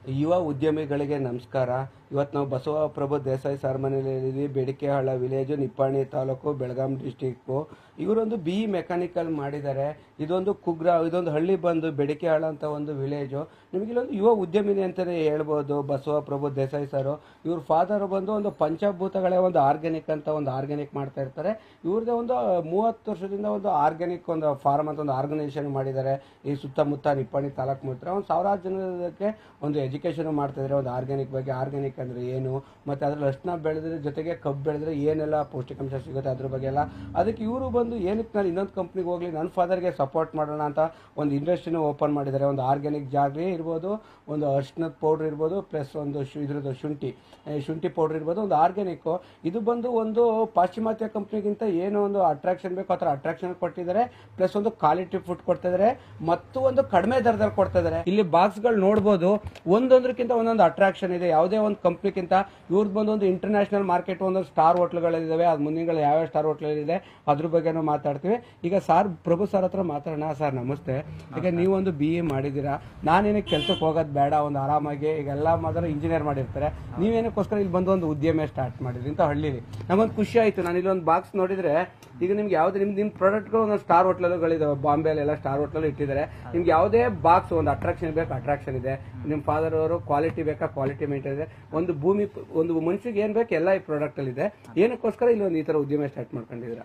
ಯುವ ಉದ್ಯಮಿಗಳಿಗೆ ನಮಸ್ಕಾರ ಇವತ್ತು ನಾವು ಬಸವಪ್ರಭು ದೇಸಾಯಿ ಸರ್ ಮನೆಯಲ್ಲಿ ಬೇಡಿಕೆಹಾಳ ವಿಲೇಜು ನಿಪ್ಪಾಣಿ ತಾಲೂಕು ಬೆಳಗಾಂ ಡಿಸ್ಟಿಕ್ಕು ಇವರೊಂದು ಬಿ ಮೆಕ್ಯಾನಿಕಲ್ ಮಾಡಿದ್ದಾರೆ ಇದೊಂದು ಕುಗ್ರ ಇದೊಂದು ಹಳ್ಳಿ ಬಂದು ಬೆಡಿಕೆಹಾಳ ಅಂತ ಒಂದು ವಿಲೇಜು ನಿಮಗೆ ಇಲ್ಲೊಂದು ಯುವ ಉದ್ಯಮಿನಿ ಅಂತಲೇ ಹೇಳ್ಬೋದು ಬಸವಪ್ರಭು ದೇಸಾಯಿ ಸರು ಇವ್ರ ಫಾದರ್ ಬಂದು ಒಂದು ಪಂಚಭೂತಗಳೇ ಒಂದು ಆರ್ಗ್ಯಾನಿಕ್ ಅಂತ ಒಂದು ಆರ್ಗ್ಯಾನಿಕ್ ಮಾಡ್ತಾ ಇರ್ತಾರೆ ಇವ್ರದ್ದೇ ಒಂದು ಮೂವತ್ತು ವರ್ಷದಿಂದ ಒಂದು ಆರ್ಗ್ಯಾನಿಕ್ ಒಂದು ಫಾರ್ಮ್ ಅಂತ ಒಂದು ಆರ್ಗನೈಸೇಷನ್ ಮಾಡಿದ್ದಾರೆ ಈ ಸುತ್ತಮುತ್ತ ನಿಪ್ಪಾಣಿ ತಾಲೂಕು ಮುತ್ರ ಒಂದು ಸಾವಿರಾರು ಜನಕ್ಕೆ ಒಂದು ಎಜುಕೇಶನ್ ಮಾಡ್ತಾ ಇದ್ದಾರೆ ಒಂದು ಆರ್ಗ್ಯಾನಿಕ್ ಬಗ್ಗೆ ಆರ್ಗ್ಯಾನಿಕ್ ಅಂದ್ರೆ ಏನು ಮತ್ತೆ ಅದ್ರಲ್ಲಿ ಅರ್ಶನ ಬೆಳೆದ್ರೆ ಜೊತೆಗೆ ಕಬ್ಬು ಬೆಳೆದ್ರೆ ಏನೆಲ್ಲ ಪೌಷ್ಟಿಕಾಂಶ ಸಿಗುತ್ತೆ ಅದ್ರ ಬಗ್ಗೆ ಎಲ್ಲ ಅದಕ್ಕೆ ಇವರು ಬಂದು ಏನಕ್ಕೆ ನಾನು ಇನ್ನೊಂದು ಕಂಪ್ನಿಗೆ ಹೋಗ್ಲಿ ನನ್ನ ಫಾದರ್ಗೆ ಸಪೋರ್ಟ್ ಮಾಡೋಣ ಅಂತ ಒಂದು ಇಂಡಸ್ಟ್ರಿನ ಓಪನ್ ಮಾಡಿದ್ದಾರೆ ಒಂದು ಆರ್ಗ್ಯಾನಿಕ್ ಜಾಗ್ರಿ ಇರ್ಬೋದು ಒಂದು ಅರ್ಶನದ ಪೌಡ್ರ್ ಇರ್ಬೋದು ಪ್ಲಸ್ ಒಂದು ಶು- ಇದ್ರದ್ದು ಶುಂಠಿ ಏ, ಶುಂಠಿ ಪೌಡ್ರ್ ಇರ್ಬೋದು ಒಂದು ಆರ್ಗ್ಯಾನಿಕ್ ಇದು ಬಂದು ಒಂದು ಪಾಶ್ಚಿಮಾತ್ಯ ಕಂಪ್ನಿಗಿಂತ ಏನೋ ಒಂದು ಅಟ್ರಾಕ್ಷನ್ ಬೇಕು ಆ ಥರ ಅಟ್ರಾಕ್ಷನ್ ಕೊಟ್ಟಿದ್ದಾರೆ ಪ್ಲಸ್ ಒಂದು ಕ್ವಾಲಿಟಿ ಫುಡ್ ಕೊಡ್ತಾ ಇದ್ದಾರೆ ಮತ್ತು ಒಂದು ಕಡಿಮೆ ದರದಲ್ಲಿ ಕೊಡ್ತಾ ಇದ್ದಾರೆ ಇಲ್ಲಿ ಬಾಕ್ಸ್ಗಳು ನೋಡ್ಬೋದು ಒಂದೊಂದಕ್ಕಿಂತ ಒಂದೊಂದು ಅಟ್ರಾಕ್ಷನ್ ಇದೆ ಯಾವುದೇ ಒಂದು ಕಂಪ್ನಿಗಿಂತ ಇವ್ರದ್ದು ಬಂದು ಒಂದು ಇಂಟರ್ನ್ಯಾಷನಲ್ ಮಾರ್ಕೆಟ್ ಒಂದೊಂದು ಸ್ಟಾರ್ ಹೋಟ್ಲ್ಗಳಿದ್ದಾವೆ ಅದು ಮುಂದಿನ ಯಾವ್ಯಾವ ಸ್ಟಾರ್ ಹೋಟ್ಲಲ್ಲಿದೆ ಅದ್ರ ಬಗ್ಗೆನೂ ಮಾತಾಡ್ತೀವಿ ಈಗ ಸಾರ್ ಪ್ರಭು ಸರ್ ಹತ್ರ ಮಾತಾಡೋಣ ಸರ್ ನಮಸ್ತೆ ಈಗ ನೀವೊಂದು ಬಿ ಎ ಮಾಡಿದ್ದೀರಾ ನಾನೇನಕ್ಕೆ ಕೆಲ್ಸಕ್ಕೆ ಹೋಗೋದು ಬೇಡ ಒಂದು ಆರಾಮಾಗಿ ಈಗ ಎಲ್ಲ ಮಾತ್ರ ಇಂಜಿನಿಯರ್ ಮಾಡಿರ್ತಾರೆ ನೀವೇನಕ್ಕೋಸ್ಕರ ಇಲ್ಲಿ ಬಂದು ಒಂದು ಉದ್ಯಮ ಸ್ಟಾರ್ಟ್ ಮಾಡಿದ್ರಿ ಅಂತ ಹಳ್ಳಿಲಿ ನಂಗೊಂದು ಖುಷಿ ಆಯ್ತು ನಾನು ಇಲ್ಲೊಂದು ಬಾಕ್ಸ್ ನೋಡಿದ್ರೆ ಈಗ ನಿಮ್ಗೆ ಯಾವ್ದು ನಿಮ್ದು ನಿಮ್ಮ ಪ್ರಾಡಕ್ಟ್ಗಳು ಒಂದು ಸ್ಟಾರ್ ಹೋಟ್ಲುಗಳಿದಾವೆ ಬಾಂಬೆಲೆಲ್ಲ ಸ್ಟಾರ್ ಹೋಟ್ಲಲ್ಲಿ ಇಟ್ಟಿದ್ದಾರೆ ನಿಮ್ಗೆ ಯಾವುದೇ ಬಾಕ್ಸ್ ಒಂದು ಅಟ್ರಾಕ್ಷನ್ ಬೇಕು ಅಟ್ರಾಕ್ಷನ್ ಇದೆ ನಿಮ್ಮ ಫಾದರ್ ಅವರು ಕ್ವಾಲಿಟಿ ಬೇಕಾ ಕ್ವಾಲಿಟಿ ಮೇಂಟೈನ್ ಇದೆ ಒಂದು ಭೂಮಿ ಒಂದು ಮನುಷ್ಯಗೆ ಏನ್ ಬೇಕು ಎಲ್ಲ ಈ ಪ್ರಾಡಕ್ಟ್ ಅಲ್ಲಿ ಇದೆ ಏನಕ್ಕೋಸ್ಕರ ಇಲ್ಲಿ ಒಂದು ಈ ತರ ಉದ್ಯಮ ಸ್ಟಾರ್ಟ್ ಮಾಡ್ಕೊಂಡಿದ್ದೀರಾ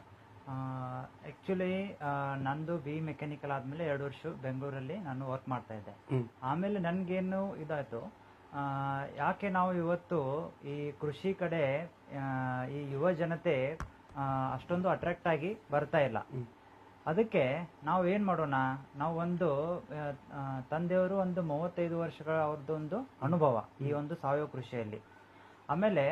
ಆಕ್ಚುಲಿ ನಂದು ಬಿ ಮೆಕ್ಯಾನಿಕಲ್ ಆದ್ಮೇಲೆ ಎರಡು ವರ್ಷ ಬೆಂಗಳೂರಲ್ಲಿ ನಾನು ವರ್ಕ್ ಮಾಡ್ತಾ ಇದ್ದೆ ಹ್ಮ್. ಆಮೇಲೆ ನನ್ಗೇನು ಇದಾಯ್ತು ಆ, ಯಾಕೆ ನಾವು ಇವತ್ತು ಈ ಕೃಷಿ ಕಡೆ ಆ, ಈ ಯುವ ಜನತೆ ಆ, ಅಷ್ಟೊಂದು ಅಟ್ರಾಕ್ಟ್ ಆಗಿ ಬರ್ತಾ ಇಲ್ಲ ಅದಕ್ಕೆ ನಾವು ಏನ್ ಮಾಡೋಣ ನಾವು ಒಂದು ಆ, ಆ, ತಂದೆಯವರು ಒಂದು ಮೂವತ್ತೈದು ವರ್ಷಗಳ ಅವ್ರದ್ದೊಂದು ಅನುಭವ ಈ ಒಂದು ಸಾವಯವ ಕೃಷಿಯಲ್ಲಿ ಆಮೇಲೆ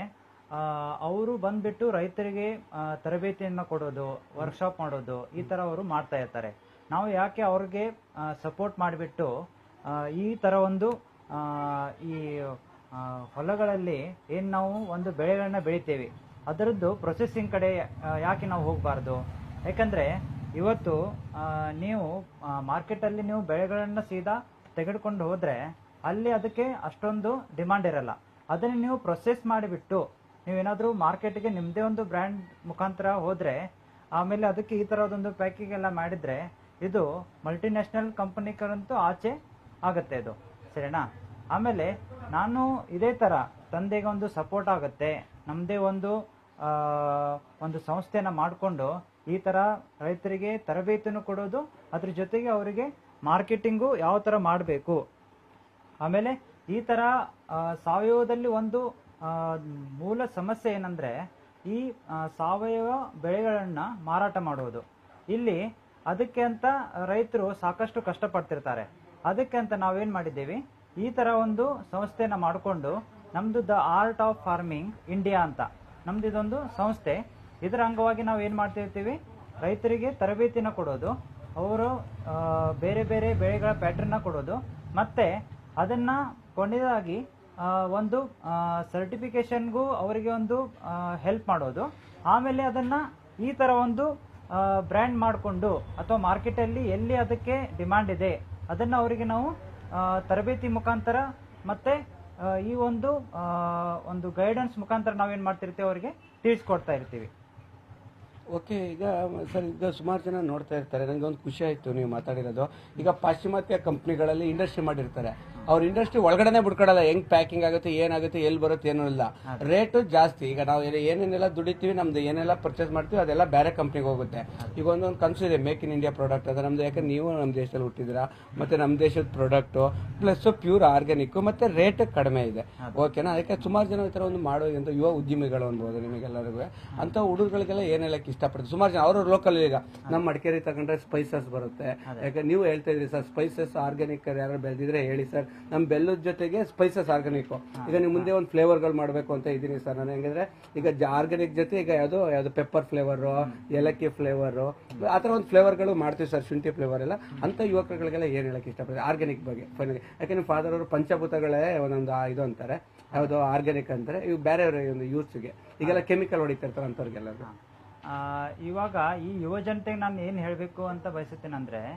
ಅವರು ಬಂದ್ಬಿಟ್ಟು ರೈತರಿಗೆ ಆ, ತರಬೇತಿಯನ್ನ ಕೊಡೋದು ವರ್ಕ್ಶಾಪ್ ಮಾಡೋದು ಈ ತರ ಅವರು ಮಾಡ್ತಾ ಇರ್ತಾರೆ ನಾವು ಯಾಕೆ ಅವ್ರಿಗೆ ಸಪೋರ್ಟ್ ಮಾಡಿಬಿಟ್ಟು ಈ ತರ ಒಂದು ಆ, ಈ ಆ, ಹೊಲಗಳಲ್ಲಿ ಏನ್ ನಾವು ಒಂದು ಬೆಳೆಗಳನ್ನ ಬೆಳಿತೇವೆ ಅದರದ್ದು ಪ್ರೊಸೆಸಿಂಗ್ ಕಡೆ ಆ, ಯಾಕೆ ನಾವು ಹೋಗಬಾರ್ದು ಯಾಕಂದ್ರೆ ಇವತ್ತು ಆ, ನೀವು ಮಾರ್ಕೆಟಲ್ಲಿ ನೀವು ಬೆಳೆಗಳನ್ನ ಸೀದಾ ತೆಗೆದುಕೊಂಡು ಹೋದ್ರೆ ಅಲ್ಲಿ ಅದಕ್ಕೆ ಅಷ್ಟೊಂದು ಡಿಮಾಂಡ್ ಇರಲ್ಲ ಅದನ್ನ ನೀವು ಪ್ರೊಸೆಸ್ ಮಾಡಿಬಿಟ್ಟು ನೀವೇನಾದ್ರೂ ಮಾರ್ಕೆಟ್ಗೆ ನಿಮ್ಮದೇ ಒಂದು ಬ್ರ್ಯಾಂಡ್ ಮುಖಾಂತರ ಹೋದ್ರೆ ಆಮೇಲೆ ಅದಕ್ಕೆ ಈ ತರದೊಂದು ಪ್ಯಾಕಿಂಗ್ ಎಲ್ಲ ಮಾಡಿದ್ರೆ ಇದು ಮಲ್ಟಿನ್ಯಾಷನಲ್ ಕಂಪನಿಗಳಂತೂ ಆಚೆ ಆಗತ್ತೆ ಇದು ಸರಿನಾ ಆಮೇಲೆ ನಾನು ಇದೇ ತರ ತಂದೆಗೆ ಒಂದು ಸಪೋರ್ಟ್ ಆಗುತ್ತೆ ನಮ್ಮದೇ ಒಂದು ಆ, ಒಂದು ಸಂಸ್ಥೆನ ಮಾಡಿಕೊಂಡು ಈ ತರ ರೈತರಿಗೆ ತರಬೇತಿಯನ್ನು ಕೊಡೋದು ಅದ್ರ ಜೊತೆಗೆ ಅವರಿಗೆ ಮಾರ್ಕೆಟಿಂಗು ಯಾವ ತರ ಮಾಡಬೇಕು ಆಮೇಲೆ ಈ ತರ ಆ, ಸಾವಯವದಲ್ಲಿ ಒಂದು ಆ, ಮೂಲ ಸಮಸ್ಯೆ ಏನಂದ್ರೆ ಈ ಆ, ಸಾವಯವ ಬೆಳೆಗಳನ್ನ ಮಾರಾಟ ಮಾಡುವುದು ಇಲ್ಲಿ ಅದಕ್ಕೆ ಅಂತ ರೈತರು ಸಾಕಷ್ಟು ಕಷ್ಟಪಡ್ತಿರ್ತಾರೆ ಅದಕ್ಕೆ ಅಂತ ನಾವೇನ್ ಮಾಡಿದ್ದೀವಿ ಈ ತರ ಒಂದು ಸಂಸ್ಥೆನ ಮಾಡಿಕೊಂಡು ನಮ್ದು the art of farming India ಅಂತ ನಮ್ದು ಇದೊಂದು ಸಂಸ್ಥೆ ಇದರ ಅಂಗವಾಗಿ ನಾವು ಏನ್ ಮಾಡ್ತಿರ್ತೀವಿ ರೈತರಿಗೆ ತರಬೇತಿನ ಕೊಡೋದು ಅವರು ಆ, ಬೇರೆ ಬೇರೆ ಬೆಳೆಗಳ ಪ್ಯಾಟರ್ನ್ ಕೊಡೋದು ಮತ್ತೆ ಅದನ್ನ ಕೊನೆಯದಾಗಿ ಆ, ಒಂದು ಸರ್ಟಿಫಿಕೇಶನ್ಗೂ ಅವರಿಗೆ ಒಂದು ಹೆಲ್ಪ್ ಮಾಡೋದು ಆಮೇಲೆ ಅದನ್ನ ಈ ತರ ಒಂದು ಬ್ರ್ಯಾಂಡ್ ಮಾಡಿಕೊಂಡು ಅಥವಾ ಮಾರ್ಕೆಟಲ್ಲಿ ಎಲ್ಲಿ ಅದಕ್ಕೆ ಡಿಮಾಂಡ್ ಇದೆ ಅದನ್ನ ಅವರಿಗೆ ನಾವು ಆ, ತರಬೇತಿ ಮುಖಾಂತರ ಮತ್ತೆ ಆ, ಈ ಒಂದು ಆ, ಒಂದು ಗೈಡೆನ್ಸ್ ಮುಖಾಂತರ ನಾವೇನ್ ಮಾಡ್ತಿರ್ತೀವಿ ಅವರಿಗೆ ತಿಳಿಸ್ಕೊಡ್ತಾ ಇರ್ತೀವಿ ಓಕೆ ಈಗ ಸರ್ ಈಗ ಸುಮಾರು ಜನ ನೋಡ್ತಾ ಇರ್ತಾರೆ ನನಗೆ ಒಂದು ಖುಷಿ ಆಯ್ತು ನೀವು ಮಾತಾಡಿರೋದು ಈಗ ಪಾಶ್ಚಿಮಾತ್ಯ ಕಂಪ್ನಿಗಳಲ್ಲಿ ಇಂಡಸ್ಟ್ರಿ ಮಾಡಿರ್ತಾರೆ ಅವ್ರ ಇಂಡಸ್ಟ್ರಿ ಒಳಗಡೆನೆ ಬಿಡ್ಕೊಡಲ್ಲ ಹೆಂಗ್ ಪ್ಯಾಕಿಂಗ್ ಆಗುತ್ತೆ ಏನಾಗುತ್ತೆ ಎಲ್ಲಿ ಬರುತ್ತೆ ಏನೂ ಇಲ್ಲ ರೇಟು ಜಾಸ್ತಿ ಈಗ ನಾವು ಏನೇ- ಏನೇನೆಲ್ಲ ದುಡಿತೀವಿ ನಮ್ದು ಏನೆಲ್ಲ ಪರ್ಚೇಸ್ ಮಾಡ್ತೀವಿ ಅದೆಲ್ಲ ಬೇರೆ ಕಂಪ್ನಿಗೆ ಹೋಗುತ್ತೆ ಈಗ ಒಂದೊಂದು ಕನಸು ಇದೆ ಮೇಕ್ ಇನ್ ಇಂಡಿಯಾ ಪ್ರಾಡಕ್ಟ್ ಅದು ನಮ್ದು ಯಾಕಂದ್ರೆ ನೀವು ನಮ್ಮ ದೇಶದಲ್ಲಿ ಹುಟ್ಟಿದ್ದೀರಾ ಮತ್ತೆ ನಮ್ಮ ದೇಶದ ಪ್ರಾಡಕ್ಟು ಪ್ಲಸ್ ಪ್ಯೂರ್ ಆರ್ಗ್ಯಾನಿಕ್ ಮತ್ತೆ ರೇಟ್ ಕಡಿಮೆ ಇದೆ ಓಕೆನಾ ಅದಕ್ಕೆ ಸುಮಾರು ಜನ ಈ ಥರ ಒಂದು ಮಾಡೋ ಅಂತ ಯುವ ಉದ್ಯಮಿಗಳು ಅನ್ಬೋದು ನಿಮಗೆಲ್ಲರಿಗೂ ಅಂತ ಹುಡುಗರಿಗೆಲ್ಲ ಏನ್ ಹೇಳಕ್ ಇಷ್ಟಪಡ್ತಾರೆ ಸುಮಾರು ಜನ ಅವರು ಲೋಕಲ್ ಈಗ ನಮ್ಮ ಮಡಿಕೇರಿ ತಗೊಂಡ್ರೆ ಸ್ಪೈಸಸ್ ಬರುತ್ತೆ ಯಾಕಂದ್ರೆ ನೀವು ಹೇಳ್ತಾ ಇದ್ರಿ ಸರ್ ಸ್ಪೈಸಸ್ ಆರ್ಗ್ಯಾನಿಕ್ ಯಾರು ಬೆಳೆದಿದ್ರೆ ಹೇಳಿ ಸರ್ ನಮ್ಮ ಬೆಲ್ಲದ ಜೊತೆಗೆ ಸ್ಪೈಸಸ್ ಆರ್ಗ್ಯಾನಿಕ್ ಈಗ ನೀವು ಮುಂದೆ ಒಂದು ಫ್ಲೇವರ್ಗಳು ಮಾಡಬೇಕು ಅಂತ ಇದ್ದೀನಿ ಸರ್ ನಾನು ಹೆಂಗಂದ್ರೆ ಈಗ ಆರ್ಗ್ಯಾನಿಕ್ ಜೊತೆ ಈಗ ಯಾವುದು ಯಾವುದು ಪೆಪ್ಪರ್ ಫ್ಲೇವರು ಏಲಕ್ಕಿ ಫ್ಲೇವರು ಆ ಥರ ಒಂದು ಫ್ಲೇವರ್ಗಳು ಮಾಡ್ತೀವಿ ಸರ್ ಶುಂಠಿ ಫ್ಲೇವರ್ ಎಲ್ಲ ಅಂತ ಯುವಕರುಗಳಿಗೆಲ್ಲ ಏನು ಹೇಳಕ್ ಇಷ್ಟಪಡ್ತಾರೆ ಆರ್ಗ್ಯಾನಿಕ್ ಬಗ್ಗೆ ಫೈನಲ್ ಯಾಕೆ ನಿಮ್ಮ ಫಾದರ್ ಅವರು ಪಂಚಭೂತಗಳೇ ಒಂದೊಂದು ಆ ಇದು ಅಂತಾರೆ ಯಾವುದು ಆರ್ಗ್ಯಾನಿಕ್ ಅಂತಾರೆ ಇವು ಬೇರೆ ಒಂದು ಯೂತ್ಸ್ಗೆ ಈಗೆಲ್ಲ ಕೆಮಿಕಲ್ ಹೊಡಿತಿರ್ತಾರೆ ಅಂಥವ್ರಿಗೆಲ್ಲ ಆ, ಇವಾಗ ಈ ಯುವ ಜನತೆಗೆ ನಾನು ಏನು ಹೇಳಬೇಕು ಅಂತ ಬಯಸುತ್ತೇನೆಂದ್ರೆ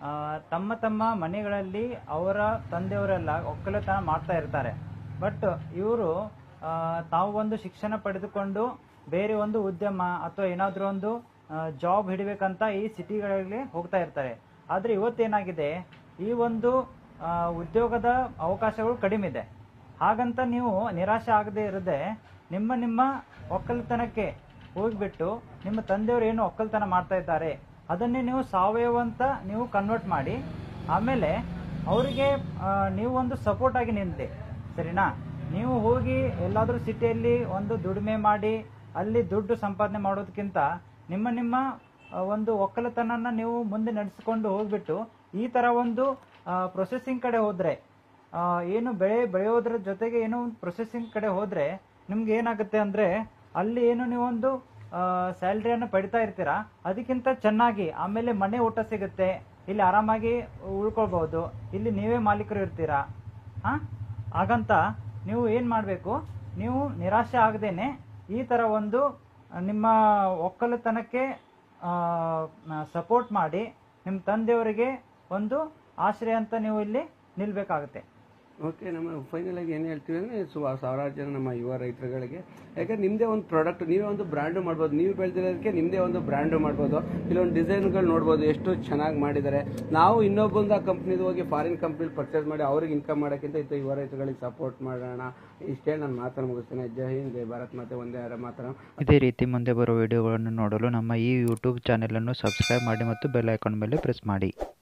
ಆ, ತಮ್ಮ ತಮ್ಮ ಮನೆಗಳಲ್ಲಿ ಅವರ ತಂದೆಯವರೆಲ್ಲ ಒಕ್ಕಲುತನ ಮಾಡ್ತಾ ಇರ್ತಾರೆ ಬಟ್ ಇವರು ತಾವು ಒಂದು ಶಿಕ್ಷಣ ಪಡೆದುಕೊಂಡು ಬೇರೆ ಒಂದು ಉದ್ಯಮ ಅಥವಾ ಏನಾದರೂ ಒಂದು ಜಾಬ್ ಹಿಡಿಬೇಕಂತ ಈ ಸಿಟಿಗಳಲ್ಲಿ ಹೋಗ್ತಾ ಇರ್ತಾರೆ ಆದರೆ ಇವತ್ತೇನಾಗಿದೆ ಈ ಒಂದು ಆ, ಉದ್ಯೋಗದ ಅವಕಾಶಗಳು ಕಡಿಮೆ ಇದೆ ಹಾಗಂತ ನೀವು ನಿರಾಶೆ ಆಗದೆ ಇರದೆ ನಿಮ್ಮ ನಿಮ್ಮ ಒಕ್ಕಲ್ತನಕ್ಕೆ ಹೋಗ್ಬಿಟ್ಟು ನಿಮ್ಮ ತಂದೆಯವರು ಏನು ಒಕ್ಕಲ್ತನ ಮಾಡ್ತಾ ಇದ್ದಾರೆ ಅದನ್ನೇ ನೀವು ಸಾವಯವ ಅಂತ ನೀವು ಕನ್ವರ್ಟ್ ಮಾಡಿ ಆಮೇಲೆ ಅವರಿಗೆ ನೀವು ಒಂದು ಸಪೋರ್ಟ್ ಆಗಿ ನಿಂತೆ ಸರಿನಾ ನೀವು ಹೋಗಿ ಎಲ್ಲಾದರೂ ಸಿಟಿಯಲ್ಲಿ ಒಂದು ದುಡಿಮೆ ಮಾಡಿ ಅಲ್ಲಿ ದುಡ್ಡು ಸಂಪಾದನೆ ಮಾಡೋದಕ್ಕಿಂತ ನಿಮ್ಮ ನಿಮ್ಮ ಆ, ಒಂದು ಒಕ್ಕಲತನನ ನೀವು ಮುಂದೆ ನಡೆಸಿಕೊಂಡು ಹೋಗ್ಬಿಟ್ಟು ಈ ತರ ಒಂದು ಪ್ರೊಸೆಸಿಂಗ್ ಕಡೆ ಹೋದ್ರೆ ಆ, ಏನು ಬೆಳೆ ಬೆಳೆಯೋದ್ರ ಜೊತೆಗೆ ಏನೋ ಒಂದು ಪ್ರೊಸೆಸಿಂಗ್ ಕಡೆ ಹೋದ್ರೆ ನಿಮ್ಗೆ ಏನಾಗುತ್ತೆ ಅಂದ್ರೆ ಅಲ್ಲಿ ಏನು ನೀವೊಂದು ಸ್ಯಾಲ್ರಿಯನ್ನು ಪಡಿತಾ ಇರ್ತೀರಾ ಅದಕ್ಕಿಂತ ಚೆನ್ನಾಗಿ ಆಮೇಲೆ ಮನೆ ಊಟ ಸಿಗುತ್ತೆ ಇಲ್ಲಿ ಆರಾಮಾಗಿ ಉಳ್ಕೊಳ್ಬಹುದು ಇಲ್ಲಿ ನೀವೇ ಮಾಲೀಕರು ಇರ್ತೀರಾ ಹಾ ಹಾಗಂತ ನೀವು ಏನ್ ಮಾಡಬೇಕು ನೀವು ನಿರಾಶೆ ಆಗದೇನೆ ಈ ತರ ಒಂದು ಆ, ನಿಮ್ಮ ಒಕ್ಕಲುತನಕ್ಕೆ ಸಪೋರ್ಟ್ ಮಾಡಿ ನಿಮ್ಮ ತಂದೆಯವರಿಗೆ ಒಂದು ಆಶ್ರಯ ಅಂತ ನೀವು ಇಲ್ಲಿ ನಿಲ್ಬೇಕಾಗುತ್ತೆ ಓಕೆ ನಮ್ಮ ಫೈನಲ್ ಆಗಿ ಏನು ಹೇಳ್ತೀವಿ ಅಂದರೆ ಸು ಸಾವಿರಾರು ಜನ ನಮ್ಮ ಯುವ ರೈತರುಗಳಿಗೆ ಯಾಕಂದ್ರೆ ನಿಮ್ಮದೇ ಒಂದು ಪ್ರಾಡಕ್ಟ್ ನೀವೇ ಒಂದು ಬ್ರ್ಯಾಂಡು ಮಾಡ್ಬೋದು ನೀವು ಬೆಳೆದಿರೋದಕ್ಕೆ ನಿಮ್ಮದೇ ಒಂದು ಬ್ರ್ಯಾಂಡು ಮಾಡ್ಬೋದು ಇಲ್ಲೊಂದು ಡಿಸೈನ್ಗಳು ನೋಡ್ಬೋದು ಎಷ್ಟು ಚೆನ್ನಾಗಿ ಮಾಡಿದ್ದಾರೆ ನಾವು ಇನ್ನೊಬ್ಬೊಂದು ಆ ಕಂಪ್ನಿದು ಹೋಗಿ ಫಾರಿನ್ ಕಂಪ್ನಿಲಿ ಪರ್ಚೇಸ್ ಮಾಡಿ ಅವ್ರಿಗೆ ಇನ್ಕಮ್ ಮಾಡೋಕ್ಕಿಂತ ಇಂಥ ಯುವ ರೈತರುಗಳಿಗೆ ಸಪೋರ್ಟ್ ಮಾಡೋಣ ಇಷ್ಟೇ ನಾನು ಮಾತನ್ನು ಮುಗಿಸ್ತೇನೆ ಜೈ ಹಿಂದ್ ಜೈ ಭಾರತ್ ಮತ್ತೆ ಒಂದೇ ಅರ ಮಾತ್ರ ಇದೇ ರೀತಿ ಮುಂದೆ ಬರುವ ವಿಡಿಯೋಗಳನ್ನು ನೋಡಲು ನಮ್ಮ ಈ ಯೂಟ್ಯೂಬ್ ಚಾನೆಲನ್ನು ಸಬ್ಸ್ಕ್ರೈಬ್ ಮಾಡಿ ಮತ್ತು ಬೆಲ್ ಐಕಾನ್ ಮೇಲೆ ಪ್ರೆಸ್ ಮಾಡಿ